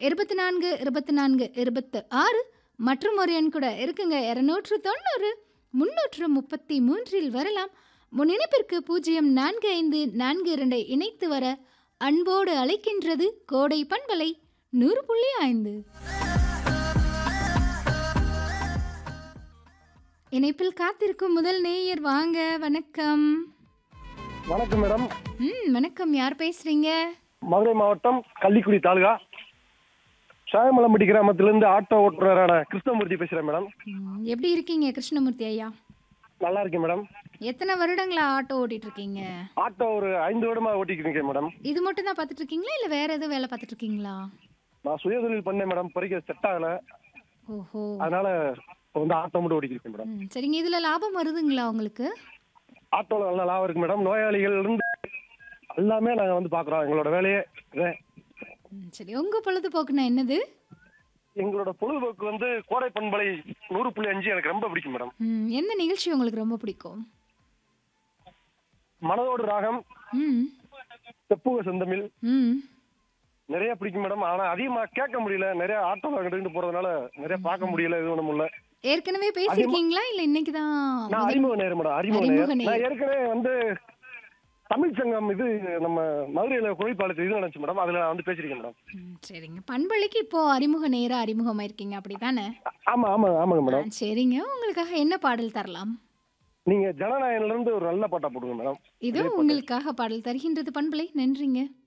இருபத்தி நான்கு இருபத்தி நான்கு இருபத்து ஆறு மற்றும் ஒரு எண் கூட இருக்குங்க இரநூற்று தொண்ணூறு முன்னூற்று முப்பத்தி மூன்றில் வரலாம் முன் இணைப்பிற்கு பூஜ்ஜியம் நான்கு ஐந்து நான்கு இரண்டை இணைத்து வர அன்போடு அழைக்கின்றது கோடை பண்பலை நூறு புள்ளி ஐந்து இணைப்பில் காத்திருக்கும் முதல் நேயர் வாங்க வணக்கம் வணக்கம் மேடம் ம் வணக்கம் யார் பேசுறீங்க மதுரை மாவட்டம் கள்ளிக்குடி தாலுகா சாயமலம்பட்டி கிராமத்திலிருந்து ஆட்டோ ஓட்டுநரான கிருஷ்ணமூர்த்தி பேசுறேன் மேடம் ம், எப்படி இருக்கீங்க கிருஷ்ணமூர்த்தி ஐயா நல்லா இருக்கேன் மேடம் எத்தனை வருடங்களா ஆட்டோ ஓட்டிட்டு இருக்கீங்க ஆட்டோ ஒரு ஐந்து வருடமா ஓட்டிட்டு இருக்கேன் மேடம் இது மட்டும் தான் பார்த்துட்டு இருக்கீங்களா இல்லை வேற எதுவும் வேலை பார்த்துட்டு இருக்கீங்களா நான் சுயதொழில் பண்ணேன் மேடம் பறிக்க செட் ஆகல ஓஹோ அதனால இப்போ வந்து ஆட்டோ மட்டும் ஓட்டிட்டு இருக்கேன் மேடம் ம், சரிங்க இதுல லாபம் வருதுங்களா உங்களுக்கு ஆட்டோல நல்ல லாபம் இருக்கு மேடம் நோயாளிகள் இருந்து எல்லாமே நாங்க வந்து பாக்குறோம் எங்களோட வேலையே இதே. ம், சரி உங்க பொழுதுபோக்குனா என்னது எங்களோட பொழுதுபோக்கு வந்து கோடை பண்பலை நூறு புள்ளி அஞ்சு எனக்கு ரொம்ப பிடிக்கும் மேடம் ம், எந்த நிகழ்ச்சி உங்களுக்கு ரொம்ப பிடிக்கும் மனதோடு ராகம் ம் செப்புக செந்தமிழ் ம் நிறைய பிடிக்கும் மேடம் ஆனா அதிகமா கேட்க முடியல நிறைய ஆட்டோல அங்கிட்டு போறதுனால நிறைய பார்க்க முடியல இது பண்ண முடியல ஏற்கனவே பேசியிருக்கீங்களா இல்லை இன்னைக்கு தான் நான் அறிமுக நேரம் மேடம் அறிமுக அறிமுக நேரம் நேரம். நான் ஏற்கனவே வந்து தமிழ் சங்கம் இது நம்ம மதுரையில கோழிப்பாளையத்து இது நடந்துச்சு மேடம் அதுல நான் வந்து பேசியிருக்கேன் மேடம் ம், சரிங்க பண்பளிக்கு இப்போ அறிமுக நேரா அறிமுகமாயிருக்கீங்க அப்படிதானே ஆமா ஆமா ஆமாங்க ஆ, மேடம் சரிங்க உங்களுக்காக என்ன பாடல் தரலாம் நீங்க ஜனநாயகன்ல இருந்து ஒரு நல்ல பாட்டா போடுங்க மேடம் இதோ உங்களுக்காக பாடல் தருகின்றது பண்பலை நன்றிங்க